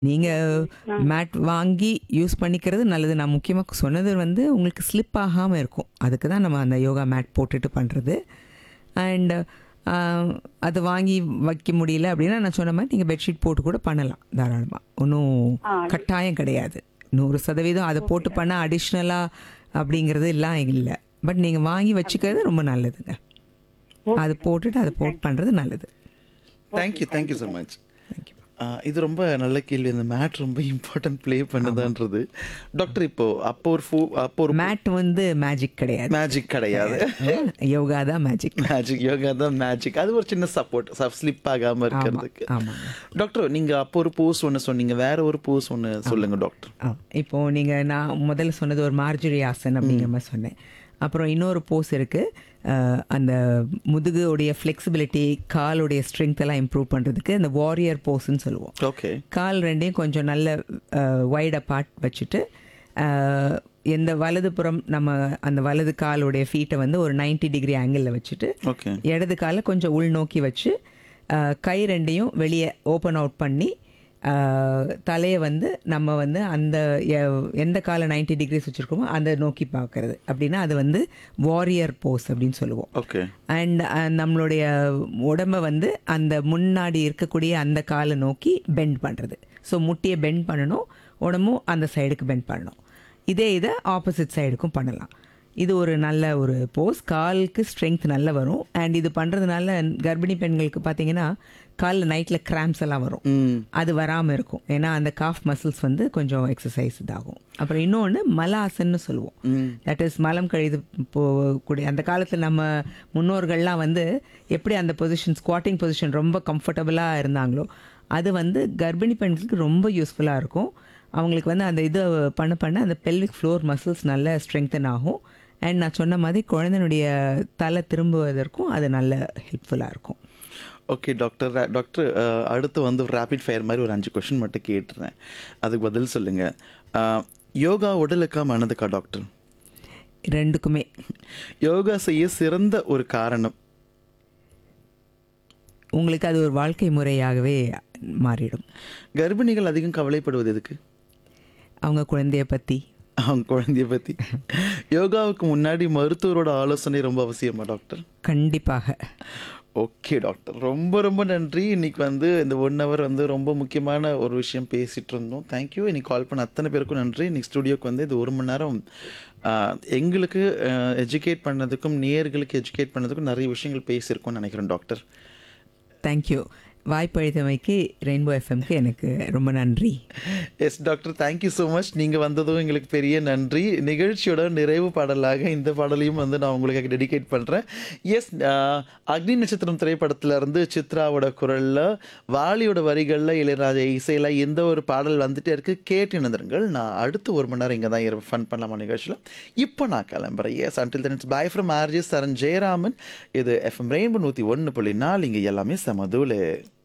நீங்க மேட் வாங்கி யூஸ் பண்ணிக்கிறது நல்லது. நான் முக்கியமா சொன்னது வந்து உங்களுக்கு ஸ்லிப் ஆகாம இருக்கும். அதுக்கு தான் நம்ம அந்த யோகா மேட் போட்டுட்டு பண்றது. அண்ட் அ அது வாங்கி வைக்க முடியல அப்படின்னா, நான் சொன்ன மாரி நீங்க பெட்ஷீட் போட்டு கூட பண்ணலாம் தாராளமா. ஒண்ணும் ஆ. கட்டாயம் கிடையாது. 100% அத போட்டு பண்ணா அடிஷ்னலா அப்படிங்கிறது எல்லாம் இல்ல. பட் நீங்க வாங்கி வச்சுக்கிறது ரொம்ப நல்லதுங்க. அது போட்டுட்டு அத போட் பண்றது நல்லது. Thank you thank you so much thank you. இது ரொம்ப நல்ல கேள்வி இந்த மேட் ரொம்ப இம்பார்ட்டன்ட் ப்ளே பண்ணுதான்றது டாக்டர் இப்போ அப்போ ஒரு ஃபோ அப்போ ஒரு மேட் வந்து மேஜிக் கிடையாது. மேஜிக் கிடையாது யோகா தான் மேஜிக். மேஜிக் யோகா தான் மேஜிக் அது ஒரு சின்ன சப்போர்ட் ஸ்லிப் ஆகாம இருக்கிறதுக்கு ஆமாங்க. டாக்டர் நீங்க அப்போ ஒரு போஸ் ஒன்று சொன்னீங்க வேற ஒரு போஸ் ஒன்று சொல்லுங்க டாக்டர் ஆ, இப்போ நீங்க நான் முதல்ல சொன்னது ஒரு மார்ஜரி ஆசன் அப்படிங்கிற மாதிரி சொன்னேன். அப்புறம் இன்னொரு போஸ் இருக்கு. அஹ், அந்த முதுகுடைய ஃப்ளெக்சிபிலிட்டி காலுடைய ஸ்ட்ரென்த் எல்லாம் இம்ப்ரூவ் பண்றதுக்கு இந்த வாரியர் போஸ்ன்னு சொல்லுவோம். ஓகே கால் ரெண்டையும் கொஞ்சம் நல்ல வைட் அப்பார்ட் வச்சுட்டு அஹ், எந்த வலதுபுறம் நம்ம அந்த வலது காலுடைய ஃபீட்டை வந்து ஒரு 90 டிகிரி ஆங்கிளில் வச்சுட்டு ஓகே இடது காலை கொஞ்சம் உள்நோக்கி வச்சு அஹ், கை ரெண்டையும் வெளியே ஓப்பன் அவுட் பண்ணி தலையை வந்து நம்ம வந்து அந்த எ- எந்த காலை 90 டிகிரிஸ் வச்சுருக்கோமோ அதை நோக்கி பார்க்கறது அப்படின்னா அது வந்து வாரியர் போஸ் அப்படின்னு சொல்லுவோம் ஓகே அண்ட் நம்மளுடைய உடம்ப வந்து அந்த முன்னாடி இருக்கக்கூடிய அந்த காலை நோக்கி பெண்ட் பண்ணுறது ஸோ முட்டியை பெண்ட் பண்ணணும் உடம்பும் அந்த சைடுக்கு பெண்ட் பண்ணணும் இதே இதை ஆப்போசிட் சைடுக்கும் பண்ணலாம் இது ஒரு நல்ல ஒரு போஸ் காலுக்கு ஸ்ட்ரென்த் நல்லா வரும் அண்ட் இது பண்ணுறதுனால கர்ப்பிணி பெண்களுக்கு பார்த்தீங்கன்னா காலில் நைட்டில் கிராம்ஸ் எல்லாம் வரும் ம் அது வராமல் இருக்கும் ஏன்னா அந்த காஃப் மசில்ஸ் வந்து கொஞ்சம் எக்ஸசைஸ் இதாகும் அப்புறம் இன்னொன்று மலாசன்னு சொல்லுவோம் ம் தட் இஸ் மலம் கழிது போகக்கூடிய அந்த காலத்தில் நம்ம முன்னோர்கள்லாம் வந்து எப்படி அந்த பொசிஷன் ஸ்குவாட்டிங் பொசிஷன் ரொம்ப கம்ஃபர்டபுளாக இருந்தாங்களோ அது வந்து கர்ப்பிணி பெண்களுக்கு ரொம்ப யூஸ்ஃபுல்லாக இருக்கும் அவங்களுக்கு வந்து அந்த இது பண்ண பண்ண அந்த பெல்விக் ஃப்ளோர் மசில்ஸ் நல்ல ஸ்ட்ரெங்தன் ஆகும் அண்ட் நான் சொன்ன மாதிரி குழந்தைனுடைய தலை திரும்புவதற்கும் அது நல்ல ஹெல்ப்ஃபுல்லாக இருக்கும் ஓகே டாக்டர் ரா- டாக்டர் அஹ், அடுத்து வந்து ரேபிட் ஃபயர் மாதிரி ஒரு அஞ்சு கொஷின் மட்டும் கேட்டுறேன் அதுக்கு பதில் சொல்லுங்க அஹ், யோகா உடலுக்கா மனதுக்கா டாக்டர் ரெண்டுக்குமே யோகா செய்ய சிறந்த ஒரு காரணம் உங்களுக்கு அது ஒரு வாழ்க்கை முறையாகவே மாறிடும் கர்ப்பிணிகள் அதிகம் கவலைப்படுவது எதுக்கு அவங்க குழந்தைய பற்றி அவங்க குழந்தைய பத்தி யோகாவுக்கு முன்னாடி மருத்துவரோட ஆலோசனை ரொம்ப அவசியமா டாக்டர் கண்டிப்பாக ஓகே டாக்டர் ரொம்ப ரொம்ப நன்றி இன்னைக்கு வந்து இந்த ஒன் ஹவர் வந்து ரொம்ப முக்கியமான ஒரு விஷயம் பேசிட்டு இருந்தோம் தேங்க்யூ இன்னைக்கு கால் பண்ண அத்தனை பேருக்கும் நன்றி இன்னைக்கு ஸ்டுடியோக்கு வந்து இது ஒரு மணி நேரம் ஆஹ், எங்களுக்கு எஜுகேட் பண்ணதுக்கும் நேயர்களுக்கு எஜுகேட் பண்ணதுக்கும் நிறைய விஷயங்கள் பேசியிருக்கோம்னு நினைக்கிறேன் டாக்டர் தேங்க்யூ வாய்ப்பளித்தமைக்கு ரெயின்போ எஃப்எம்க்கு எனக்கு ரொம்ப நன்றி yes doctor thank you so much நீங்கள் வந்ததும் எங்களுக்கு பெரிய நன்றி நிகழ்ச்சியோட நிறைவு பாடலாக இந்த பாடலையும் வந்து நான் உங்களுக்கு டெடிகேட் பண்ணுறேன் எஸ் அக்னி நட்சத்திரம் திரைப்படத்துல இருந்து சித்ராவோட குரலில் வாலியோட வரிகளில் இளையராஜா இசையில் எந்த ஒரு பாடல் வந்துட்டே இருக்கு கேட்டு இணைந்திருங்கள் நான் அடுத்து ஒரு மணி நேரம் இங்கே தான் ஃபன் பண்ணலாமா நிகழ்ச்சியில் இப்போ நான் கிளம்புறேன் yes until then it's bye from RG Saran Jayaraman இது எஃப்எம் ரெயின்போ நூற்றி ஒன்று புள்ளி நாலு இங்கே எல்லாமே சமதூலு